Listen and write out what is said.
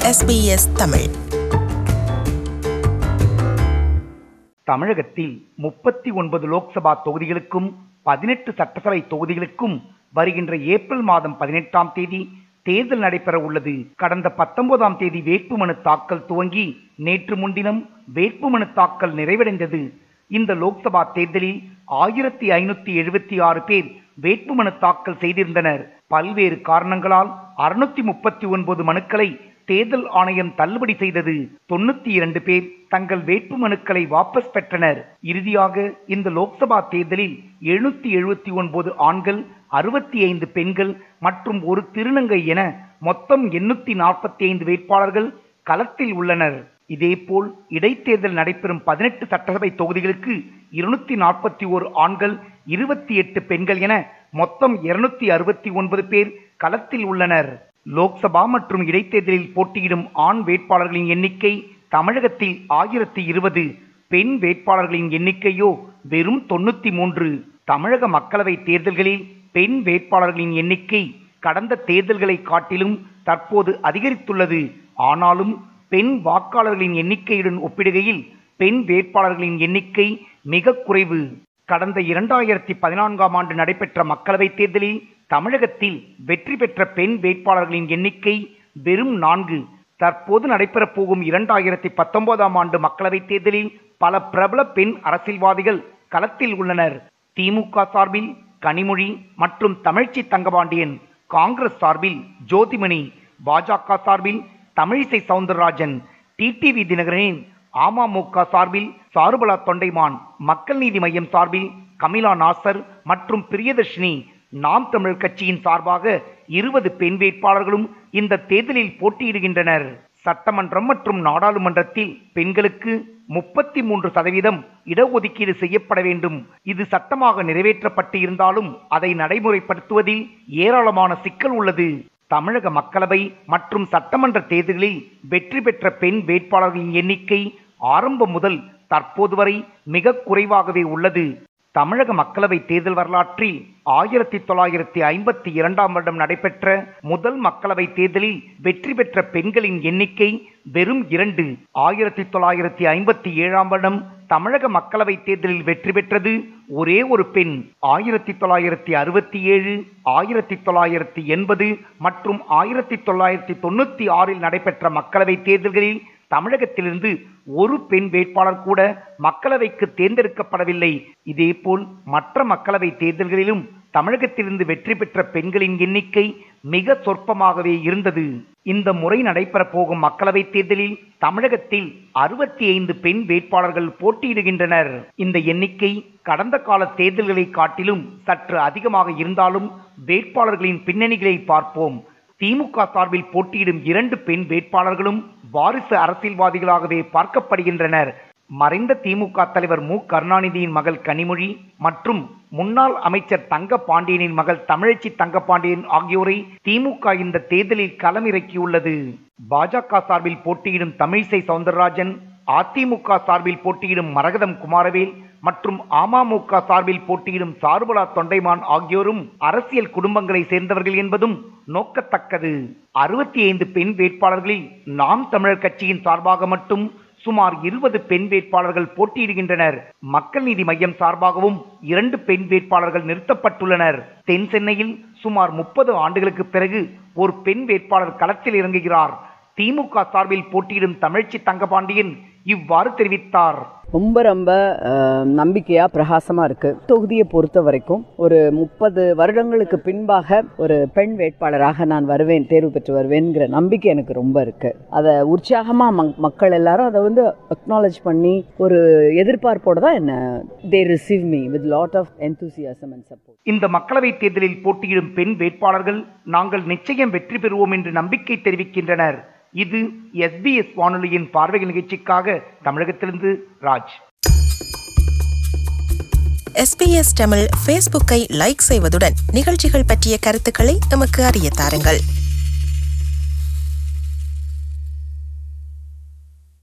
SBS Tamil தமிழகத்தில் முப்பத்தி ஒன்பது லோக்சபா தொகுதிகளுக்கும் பதினெட்டு சட்டசபை தொகுதிகளுக்கும் வருகின்ற ஏப்ரல் மாதம் பதினெட்டாம் தேதி தேர்தல் நடைபெற உள்ளது கடந்த பத்தொன்பதாம் தேதி வேட்புமனு தாக்கல் துவங்கி நேற்று முன்தினம் வேட்புமனு தாக்கல் நிறைவடைந்தது இந்த லோக்சபா தேர்தலில் ஆயிரத்தி ஐநூத்தி எழுபத்தி ஆறு பேர் வேட்புமனு தாக்கல் செய்திருந்தனர் பல்வேறு காரணங்களால் அறுநூத்தி முப்பத்தி ஒன்பது மனுக்களை தேர்தல் ஆணையம் தள்ளுபடி செய்தது தொண்ணூத்தி இரண்டு பேர் தங்கள் வேட்பு மனுக்களை வாபஸ் பெற்றனர் இறுதியாக இந்த லோக்சபா தேர்தலில் எழுநூத்தி எழுபத்தி ஒன்பது ஆண்கள் அறுபத்தி ஐந்து பெண்கள் மற்றும் ஒரு திருநங்கை என மொத்தம் எண்ணூத்தி நாற்பத்தி ஐந்து வேட்பாளர்கள் களத்தில் உள்ளனர் இதேபோல் இடைத்தேர்தல் நடைபெறும் பதினெட்டு சட்டசபை தொகுதிகளுக்கு இருநூத்தி நாற்பத்தி ஓரு ஆண்கள் இருபத்தி எட்டு பெண்கள் என மொத்தம் இருநூத்தி அறுபத்தி ஒன்பது பேர் களத்தில் உள்ளனர் லோக்சபா மற்றும் இடைத்தேர்தலில் போட்டியிடும் ஆண் வேட்பாளர்களின் எண்ணிக்கை தமிழகத்தில் ஆயிரத்தி இருபது பெண் வேட்பாளர்களின் எண்ணிக்கையோ வெறும் தொண்ணூத்தி மூன்று தமிழக மக்களவை தேர்தல்களில் பெண் வேட்பாளர்களின் எண்ணிக்கை கடந்த தேர்தல்களை காட்டிலும் தற்போது அதிகரித்துள்ளது ஆனாலும் பெண் வாக்காளர்களின் எண்ணிக்கையுடன் ஒப்பிடுகையில் பெண் வேட்பாளர்களின் எண்ணிக்கை மிக குறைவு கடந்த இரண்டாயிரத்தி பதினான்காம் ஆண்டு நடைபெற்ற மக்களவைத் தேர்தலில் தமிழகத்தில் வெற்றி பெற்ற பெண் வேட்பாளர்களின் எண்ணிக்கை வெறும் நான்கு தற்போது நடைபெறப் போகும் இரண்டாயிரத்தி பத்தொன்பதாம் ஆண்டு மக்களவைத் தேர்தலில் பல பிரபல பெண் அரசியல்வாதிகள் களத்தில் உள்ளனர் திமுக சார்பில் கனிமொழி மற்றும் தமிழ்ச்சி தங்கபாண்டியன் காங்கிரஸ் சார்பில் ஜோதிமணி பாஜக சார்பில் தமிழிசை சவுந்தரராஜன் டிடிவி தினகரனின் அமமுக சார்பில் சாருபலா தொண்டைமான் மக்கள் நீதி மையம் சார்பில் கமிலா நாசர் மற்றும் பிரியதர்ஷினி நாம் தமிழர் கட்சியின் சார்பாக இருபது பெண் வேட்பாளர்களும் இந்த தேர்தலில் போட்டியிடுகின்றனர் சட்டமன்றம் மற்றும் நாடாளுமன்றத்தில் பெண்களுக்கு முப்பத்தி மூன்று சதவீதம் இடஒதுக்கீடு செய்யப்பட வேண்டும் இது சட்டமாக நிறைவேற்றப்பட்டு இருந்தாலும் அதை நடைமுறைப்படுத்துவதில் ஏராளமான சிக்கல் உள்ளது தமிழக மக்களவை மற்றும் சட்டமன்ற தேர்தல்களில் வெற்றி பெற்ற பெண் வேட்பாளர்களின் எண்ணிக்கை ஆரம்பம் முதல் தற்போது வரை மிக குறைவாகவே உள்ளது தமிழக மக்களவை தேர்தல் வரலாற்றில் ஆயிரத்தி தொள்ளாயிரத்தி ஐம்பத்தி இரண்டாம் வருடம் நடைபெற்ற முதல் மக்களவை தேர்தலில் வெற்றி பெற்ற பெண்களின் எண்ணிக்கை வெறும் இரண்டு ஆயிரத்தி தொள்ளாயிரத்தி ஐம்பத்தி ஏழாம் வருடம் தமிழக மக்களவை தேர்தலில் வெற்றி பெற்றது ஒரே ஒரு பெண் ஆயிரத்தி தொள்ளாயிரத்தி அறுபத்தி ஏழு ஆயிரத்தி தொள்ளாயிரத்தி எண்பது மற்றும் ஆயிரத்தி தொள்ளாயிரத்தி தொண்ணூத்தி ஆறில் நடைபெற்ற மக்களவை தேர்தல்களில் தமிழகத்திலிருந்து ஒரு பெண் வேட்பாளர் கூட மக்களவைக்கு தேர்ந்தெடுக்கப்படவில்லை இதேபோல் மற்ற மக்களவை தேர்தல்களிலும் தமிழகத்திலிருந்து வெற்றி பெற்ற பெண்களின் எண்ணிக்கை மிக சொற்பமாகவே இருந்தது இந்த முறை நடைபெறப் போகும் மக்களவைத் தேர்தலில் தமிழகத்தில் அறுபத்தி ஐந்து பெண் வேட்பாளர்கள் போட்டியிடுகின்றனர் இந்த எண்ணிக்கை கடந்த கால தேர்தல்களை காட்டிலும் சற்று அதிகமாக இருந்தாலும் வேட்பாளர்களின் பின்னணிகளை பார்ப்போம் திமுக சார்பில் போட்டியிடும் இரண்டு பெண் வேட்பாளர்களும் வாரிசு அரசியல்வாதிகளாகவே பார்க்கப்படுகின்றனர் மறைந்த திமுக தலைவர் மு கருணாநிதியின் மகள் கனிமொழி மற்றும் முன்னாள் அமைச்சர் தங்க பாண்டியனின் மகள் தமிழச்சி தங்கபாண்டியன் ஆகியோரை திமுக இந்த தேர்தலில் களமிறக்கியுள்ளது பாஜக சார்பில் போட்டியிடும் தமிழிசை சவுந்தரராஜன் அதிமுக சார்பில் போட்டியிடும் மரகதம் குமாரவேல் மற்றும் அமமுக சார்பில் போட்டியிடும் சாருபலா தொண்டைமான் ஆகியோரும் அரசியல் குடும்பங்களை சேர்ந்தவர்கள் என்பதும் நோக்கத்தக்கது அறுபத்தி ஐந்து பெண் வேட்பாளர்களில் நாம் தமிழர் கட்சியின் சார்பாக மட்டும் சுமார் இருபது பெண் வேட்பாளர்கள் போட்டியிடுகின்றனர் மக்கள் நீதி மையம் சார்பாகவும் இரண்டு பெண் வேட்பாளர்கள் நிறுத்தப்பட்டுள்ளனர் தென் சென்னையில் சுமார் முப்பது ஆண்டுகளுக்கு பிறகு ஒரு பெண் வேட்பாளர் களத்தில் இறங்குகிறார் திமுக சார்பில் போட்டியிடும் தமிழ்ச்சி தங்கபாண்டியன் இவ்வாறு தெரிவித்தார் ரொம்ப ரொம்ப அஹ், நம்பிக்கையா பிரகாசமா இருக்கு தொகுதியை பொறுத்த வரைக்கும் ஒரு முப்பது வருடங்களுக்கு பின்பாக ஒரு பெண் வேட்பாளராக நான் வருவேன் தேர்வு பெற்று வருவேன்ங்கிற நம்பிக்கை எனக்கு ரொம்ப இருக்கு அதை உற்சாகமா மக்- மக்கள் எல்லாரும் அதை வந்து அக்னாலேஜ் பண்ணி ஒரு எதிர்பார்ப்போட தான் என்ன they receive me with lot of enthusiasm and support இந்த மக்களவைத் தேர்தலில் போட்டியிடும் பெண் வேட்பாளர்கள் நாங்கள் நிச்சயம் வெற்றி பெறுவோம் என்று நம்பிக்கை தெரிவிக்கின்றனர் இது எஸ்பிஎஸ் வானொலியின் பார்வை நிகழ்ச்சிக்காக தமிழகத்திலிருந்து ராஜ் எஸ்பிஎஸ் தமிழ் ஃபேஸ்புக்கை லைக் செய்வதுடன் நிகழ்ச்சிகள் பற்றிய கருத்துக்களை எமக்கு அறிய தாருங்கள்